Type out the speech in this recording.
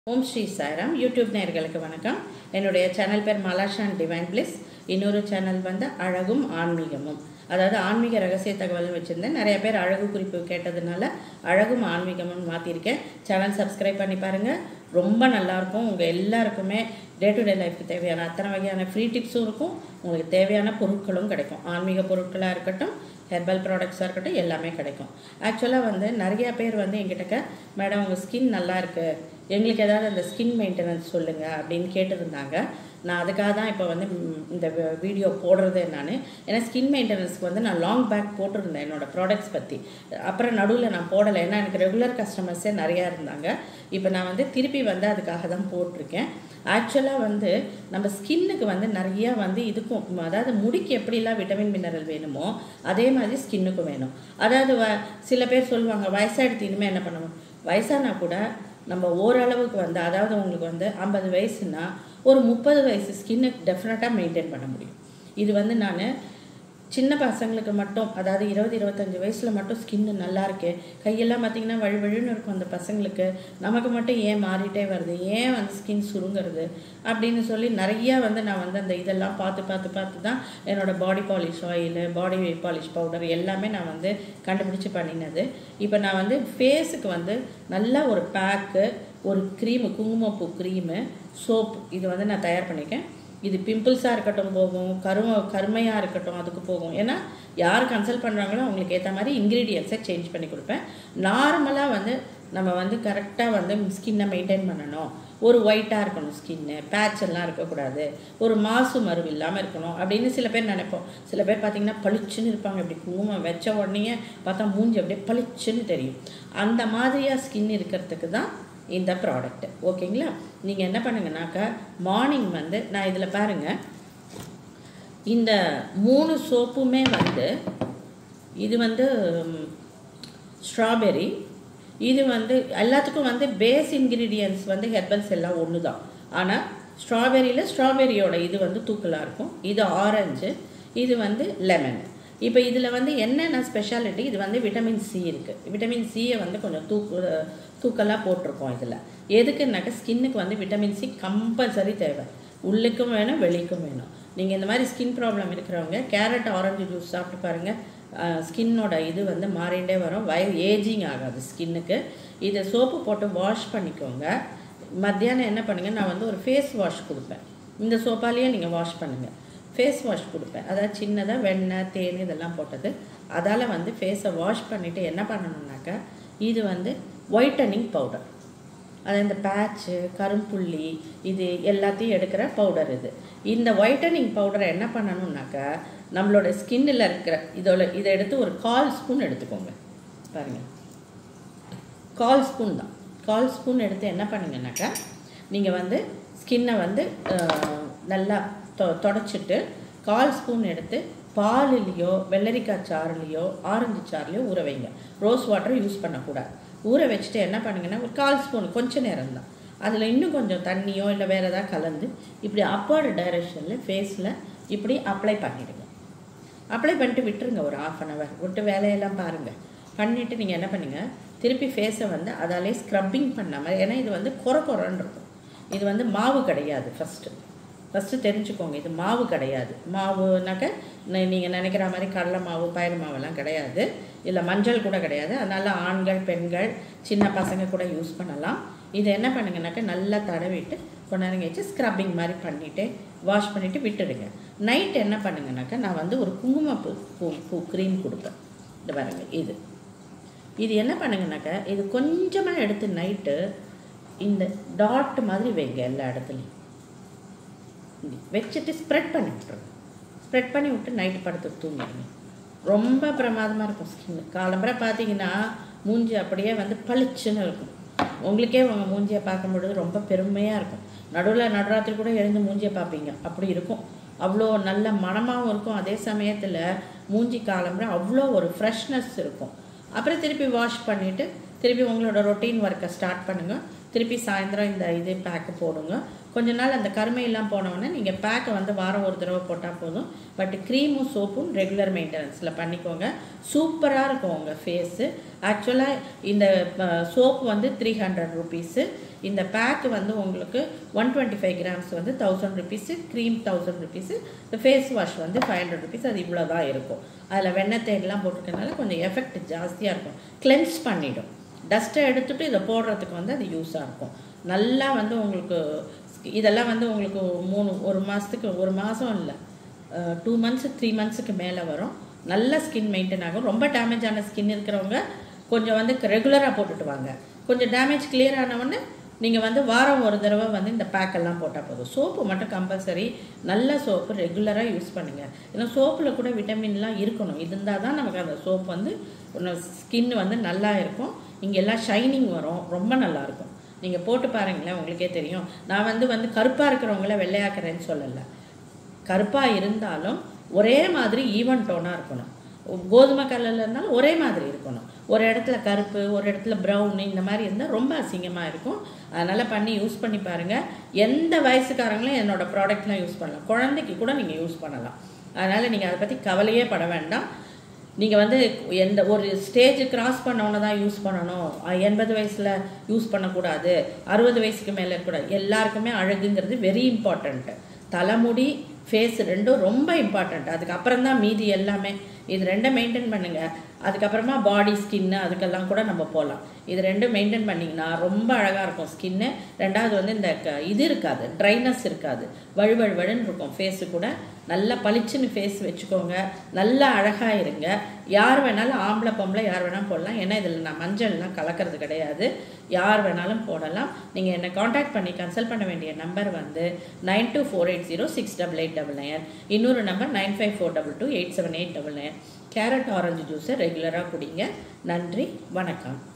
ஓம் Sri Sairam YouTube நேயர்களுக்கு வணக்கம் என்னுடைய சேனல் பேர் மலாஷான் டிவைன் பிளிஸ் இன்னொரு சேனல் வந்து அழகும் ஆன்மீகமும் அதாவது ஆன்மீக ரகசிய தகவல் வச்சுருந்தேன் நிறைய பேர் அழகு குறிப்பு கேட்டதுனால அழகும் ஆன்மீகமும் மாற்றிருக்கேன் சேனல் சப்ஸ்கிரைப் பண்ணி பாருங்கள் ரொம்ப நல்லாயிருக்கும் உங்கள் எல்லாருக்குமே டே டு டே லைஃப்க்கு தேவையான அத்தனை வகையான ஃப்ரீ டிப்ஸும் இருக்கும் உங்களுக்கு தேவையான பொருட்களும் கிடைக்கும் ஆன்மீக பொருட்களாக இருக்கட்டும் ஹெர்பல் ப்ராடக்ட்ஸாக இருக்கட்டும் எல்லாமே கிடைக்கும் ஆக்சுவலாக வந்து நிறைய பேர் வந்து எங்கிட்டக்க மேடம் உங்கள் ஸ்கின் நல்லா இருக்குது எங்களுக்கு ஏதாவது அந்த ஸ்கின் மெயின்டெனன்ஸ் சொல்லுங்கள் அப்படின்னு கேட்டிருந்தாங்க நான் அதுக்காக தான் இப்போ வந்து ம், இந்த வீடியோ போடுறது நான் ஏன்னா ஸ்கின் மெயின்டெனன்ஸ்க்கு வந்து நான் லாங் பேக் போட்டிருந்தேன் என்னோட ப்ராடக்ட்ஸ் பற்றி அப்புறம் நடுவில் நான் போடலை ஏன்னா எனக்கு ரெகுலர் கஸ்டமர்ஸே நிறையா இருந்தாங்க இப்போ நான் வந்து திருப்பி வந்து அதுக்காக தான் போட்டிருக்கேன் ஆக்சுவலாக வந்து நம்ம ஸ்கின்னுக்கு வந்து நிறைய வந்து இதுக்கும் அதாவது முடிக்கு எப்படிலாம் விட்டமின் மினரல் வேணுமோ அதே மாதிரி ஸ்கின்னுக்கும் வேணும் அதாவது வ சில பேர் சொல்லுவாங்க வயசாகிடுத்து இனிமேல் என்ன பண்ணணும் வயசானா கூட நம்ம ஓரளவுக்கு வந்து அதாவது உங்களுக்கு வந்து ஐம்பது வயசுனா ஒரு முப்பது வயசு ஸ்கின்னை டெஃபினட்டாக மெயின்டைன் பண்ண முடியும் இது வந்து நான் சின்ன பசங்களுக்கு மட்டும் அதாவது இருபது இருபத்தஞ்சி வயசில் மட்டும் ஸ்கின்னு நல்லா இருக்கு கையெல்லாம் பார்த்தீங்கன்னா வழி வழின்னு இருக்கும் அந்த பசங்களுக்கு நமக்கு மட்டும் ஏன் மாறிட்டே வருது ஏன் வந்து ஸ்கின் சுருங்குறது அப்படின்னு சொல்லி நிறையா வந்து நான் வந்து அந்த இதெல்லாம் பார்த்து பார்த்து பார்த்து தான் என்னோட body polish oil body polish powder எல்லாமே நான் வந்து கண்டுபிடிச்சி பண்ணினது இப்போ நான் வந்து ஃபேஸுக்கு வந்து நல்ல ஒரு பேக்கு ஒரு க்ரீமு குங்குமப்பூ க்ரீமு சோப் இது வந்து நான் தயார் பண்ணியிருக்கேன் இது பிம்பிள்ஸாக இருக்கட்டும் போகும் கரும கருமையாக இருக்கட்டும் அதுக்கு போகும் ஏன்னா யார் கன்சல்ட் பண்ணுறாங்களோ அவங்களுக்கு ஏற்ற மாதிரி இன்க்ரீடியன்ஸை சேஞ்ச் பண்ணி கொடுப்பேன் நார்மலாக வந்து நம்ம வந்து கரெக்டாக வந்து ஸ்கின்னை மெயின்டைன் பண்ணணும் ஒரு ஒயிட்டாக இருக்கணும் ஸ்கின்னு பேட்ச் எல்லாம் இருக்கக்கூடாது ஒரு மாசு மருவு இல்லாமல் இருக்கணும் அப்படின்னு சில பேர் நினைப்போம் சில பேர் பார்த்தீங்கன்னா பளிச்சுன்னு இருப்பாங்க இப்படி குங்குமம் வச்ச உடனே பார்த்தா மூஞ்சி அப்படியே பளிச்சுன்னு தெரியும் அந்த மாதிரியாக ஸ்கின் இருக்கிறதுக்கு தான் இந்த ப்ராடக்ட் ஓகேங்களா நீங்கள் என்ன பண்ணுங்கனாக்கா மார்னிங் வந்து நான் இதில் பாருங்கள் இந்த மூணு சோப்புமே வந்து இது வந்து ஸ்ட்ராபெரி இது வந்து எல்லாத்துக்கும் வந்து பேஸ் இன்க்ரீடியன்ஸ் வந்து ஹெர்பல்ஸ் எல்லாம் ஒன்று தான் ஆனால் ஸ்ட்ராபெரியில் ஸ்ட்ராபெரியோட இது வந்து தூக்கலாக இருக்கும் இது ஆரஞ்சு இது வந்து லெமன் இப்போ இதில் வந்து என்னென்ன ஸ்பெஷாலிட்டி இது வந்து விட்டமின் சி இருக்குது விட்டமின் சியை வந்து கொஞ்சம் தூக்கு தூக்கலாக போட்டிருக்கோம் இதில் எதுக்குன்னாக்கா ஸ்கின்னுக்கு வந்து விட்டமின் சி கம்பல்சரி தேவை உள்ளுக்கும் வேணும் வெளிக்கும் வேணும் நீங்கள் இந்த மாதிரி ஸ்கின் ப்ராப்ளம் இருக்கிறவங்க கேரட் ஆரஞ்சு ஜூஸ் சாப்பிட்டு பாருங்கள் ஸ்கின்னோட இது வந்து மாறிண்டே வரும் வய ஏஜிங் ஆகாது ஸ்கின்னுக்கு இதை சோப்பு போட்டு வாஷ் பண்ணிக்கோங்க மத்தியானம் என்ன பண்ணுங்கள் நான் வந்து ஒரு ஃபேஸ் வாஷ் கொடுப்பேன் இந்த சோப்பாலேயே நீங்கள் வாஷ் பண்ணுங்கள் ஃபேஸ் வாஷ் கொடுப்பேன் அதாவது சின்னதாக வெண்ணெய் தேன் இதெல்லாம் போட்டது அதால் வந்து ஃபேஸை வாஷ் பண்ணிவிட்டு என்ன பண்ணணுன்னாக்கா இது வந்து ஒயிட்டனிங் பவுடர் அது இந்த பேட்ச்சு கரும்புள்ளி இது எல்லாத்தையும் எடுக்கிற பவுடர் இது இந்த ஒயிட்டனிங் பவுடரை என்ன பண்ணணும்னாக்கா நம்மளோட ஸ்கின்னில் இருக்கிற இதோட இதை எடுத்து ஒரு கால் ஸ்பூன் எடுத்துக்கோங்க பாருங்கள் கால் ஸ்பூன் தான் கால் ஸ்பூன் எடுத்து என்ன பண்ணுங்கனாக்கா நீங்கள் வந்து ஸ்கின்னை வந்து அஹ், நல்லா தொ தொடச்சிட்டு கால் ஸ்பூன் எடுத்து பாலுலேயோ வெள்ளரிக்காய் சாறுலேயோ ஆரஞ்சு சாறுலையோ ஊற வைங்க ரோஸ் வாட்டர் யூஸ் பண்ணக்கூடாது ஊற வச்சுட்டு என்ன பண்ணுங்கன்னா ஒரு கால் ஸ்பூன் கொஞ்ச நேரம் தான் அதில் இன்னும் கொஞ்சம் தண்ணியோ இல்லை வேறு ஏதாவது கலந்து இப்படி அப்வர்டு டைரெக்ஷனில் ஃபேஸில் இப்படி அப்ளை பண்ணிடுங்க அப்ளை பண்ணிட்டு விட்டுருங்க ஒரு ஆஃப் அன் ஹவர் விட்டு வேலையெல்லாம் பாருங்கள் பண்ணிவிட்டு நீங்கள் என்ன பண்ணுங்கள் திருப்பி ஃபேஸை வந்து அதாலே ஸ்க்ரப்பிங் பண்ணாமல் ஏன்னா இது வந்து கொர கொரன்னு இருக்கும் இது வந்து மாவு கிடையாது ஃபஸ்ட்டு ஃபஸ்ட்டு தெரிஞ்சுக்கோங்க இது மாவு கிடையாது மாவுனாக்க நீங்கள் நினைக்கிற மாதிரி கடலை மாவு பயிறு மாவெல்லாம் கிடையாது இல்லை மஞ்சள் கூட கிடையாது அதனால் ஆண்கள் பெண்கள் சின்ன பசங்க கூட யூஸ் பண்ணலாம் இதை என்ன பண்ணுங்கனாக்கா நல்லா தடவிட்டு கொஞ்ச நேரம் கழிச்சு ஸ்க்ரப்பிங் மாதிரி பண்ணிவிட்டு வாஷ் பண்ணிவிட்டு விட்டுடுங்க நைட் என்ன பண்ணுங்கனாக்கா நான் வந்து ஒரு குங்குமப்பூ பூ பூ க்ரீம் கொடுப்பேன் இந்த பாருங்க இது இது என்ன பண்ணுங்கனாக்கா இது கொஞ்சமாக எடுத்து நைட்டு இந்த டாட் மாதிரி வைங்க எல்லா இடத்துலையும் இப்படி வச்சுட்டு ஸ்ப்ரெட் பண்ணி விட்ருங்க ஸ்ப்ரெட் பண்ணி விட்டு நைட்டு படுத்து தூங்கிடுங்க ரொம்ப பிரமாதமாக இருக்கும் ஸ்கின் காலம்பரை பார்த்தீங்கன்னா மூஞ்சி அப்படியே வந்து பளிச்சுன்னு இருக்கும் உங்களுக்கே உங்கள் மூஞ்சியை பார்க்கும்பொழுது ரொம்ப பெருமையாக இருக்கும் நடுவில் நடுராத்திரி கூட எழுந்து மூஞ்சியை பார்ப்பீங்க அப்படி இருக்கும் அவ்வளோ நல்ல மனமாகவும் இருக்கும் அதே சமயத்தில் மூஞ்சி காலம்பரை அவ்வளோ ஒரு ஃப்ரெஷ்னஸ் இருக்கும் அப்புறம் திருப்பி வாஷ் பண்ணிவிட்டு திருப்பி உங்களோட ரொட்டீன் ஒர்க்கை ஸ்டார்ட் பண்ணுங்கள் திருப்பி சாயந்தரம் இந்த இது பேக்கு போடுங்க கொஞ்ச நாள் அந்த கருமையெல்லாம் போனோடனே நீங்கள் பேக்கை வந்து வாரம் ஒரு தடவை போட்டால் போதும் பட் க்ரீமும் சோப்பும் ரெகுலர் மெயின்டெனன்ஸில் பண்ணிக்கோங்க சூப்பராக இருக்கும் உங்கள் ஃபேஸு ஆக்சுவலாக இந்த சோப் வந்து த்ரீ ஹண்ட்ரட் ருபீஸு இந்த பேக் வந்து உங்களுக்கு ஒன் டுவெண்ட்டி ஃபைவ் கிராம்ஸ் வந்து thousand rupees cream thousand rupees இந்த ஃபேஸ் வாஷ் வந்து ஃபைவ் ஹண்ட்ரட் ருபீஸ் அது இவ்வளோ தான் இருக்கும் அதில் வெண்ணெய் தேடெலாம் போட்டிருக்கனால கொஞ்சம் எஃபெக்ட் ஜாஸ்தியாக இருக்கும் கிளென்ஸ் பண்ணிடும் டஸ்ட்டை எடுத்துட்டு இதை போடுறதுக்கு வந்து அது யூஸாக இருக்கும் நல்லா வந்து உங்களுக்கு இதெல்லாம் வந்து உங்களுக்கு மூணு ஒரு மாதத்துக்கு ஒரு மாதம் இல்லை டூ மந்த்ஸ் த்ரீ மந்த்ஸுக்கு மேலே வரும் நல்ல ஸ்கின் மெயின்டைன் ஆகும் ரொம்ப டேமேஜ் ஆன ஸ்கின் இருக்கிறவங்க கொஞ்சம் வந்து ரெகுலராக போட்டுட்டு வாங்க கொஞ்சம் டேமேஜ் கிளியர் ஆனவுடனே நீங்கள் வந்து வாரம் ஒரு தடவை வந்து இந்த பேக்கெல்லாம் போட்டால் போதும் சோப்பு மட்டும் கம்பல்சரி நல்ல சோப்பு ரெகுலராக யூஸ் பண்ணுங்கள் ஏன்னா சோப்பில் கூட விட்டமின்லாம் இருக்கணும் இருந்தால் தான் நமக்கு அந்த சோப் வந்து ஸ்கின் வந்து நல்லா இருக்கும் இங்கே எல்லாம் ஷைனிங் வரும் ரொம்ப நல்லா இருக்கும் நீங்கள் போட்டு பாருங்களேன் உங்களுக்கே தெரியும் நான் வந்து வந்து கருப்பாக இருக்கிறவங்கள வெள்ளையாக்குறேன்னு சொல்லலை கருப்பாக இருந்தாலும் ஒரே மாதிரி ஈவன் டோனாக இருக்கணும் கோதுமை கலரில் இருந்தாலும் ஒரே மாதிரி இருக்கணும் ஒரு இடத்துல கருப்பு ஒரு இடத்துல ப்ரௌன் இந்த மாதிரி இருந்தால் ரொம்ப அசிங்கமாக இருக்கும் அதனால் பண்ணி யூஸ் பண்ணி பாருங்கள் எந்த வயசுக்காரங்களும் என்னோட ப்ராடக்ட்லாம் யூஸ் பண்ணலாம் குழந்தைக்கு கூட நீங்கள் யூஸ் பண்ணலாம் அதனால் நீங்கள் அதை பற்றி கவலையே பட வேண்டாம் நீங்கள் வந்து எந்த ஒரு ஸ்டேஜ் கிராஸ் பண்ணவன தான் யூஸ் பண்ணணும் எண்பது வயசில் யூஸ் பண்ணக்கூடாது அறுபது வயசுக்கு மேலே இருக்கக்கூடாது எல்லாருக்குமே அழகுங்கிறது வெரி இம்பார்ட்டண்ட்டு தலைமுடி ஃபேஸ் ரெண்டும் ரொம்ப இம்பார்ட்டண்ட் அதுக்கப்புறம் தான் மீதி எல்லாமே இது ரெண்டும் மெயின்டைன் பண்ணுங்கள் அதுக்கப்புறமா பாடி ஸ்கின்னு அதுக்கெல்லாம் கூட நம்ம போகலாம் இது ரெண்டும் மெயின்டைன் பண்ணிங்கன்னா ரொம்ப அழகாக இருக்கும் ஸ்கின்னு ரெண்டாவது வந்து இந்த க இது இருக்காது ட்ரைனஸ் இருக்காது வழுவழுவழுன்னு இருக்கும் ஃபேஸு கூட நல்லா பளிச்சுன்னு ஃபேஸ் வச்சுக்கோங்க நல்லா அழகாக இருங்க யார் வேணாலும் ஆம்பளை பொம்பளை யார் வேணாலும் போடலாம் ஏன்னா இதில் நான் மஞ்சள்லாம் கலக்கிறது கிடையாது யார் வேணாலும் போடலாம் நீங்கள் என்னை காண்டாக்ட் பண்ணி கன்சல்ட் பண்ண வேண்டிய நம்பர் வந்து nine two four eight zero six double eight double nine இன்னொரு number nine five four double two eight seven eight double nine carrot orange ஜூஸை ரெகுலராக குடிங்க நன்றி வணக்கம்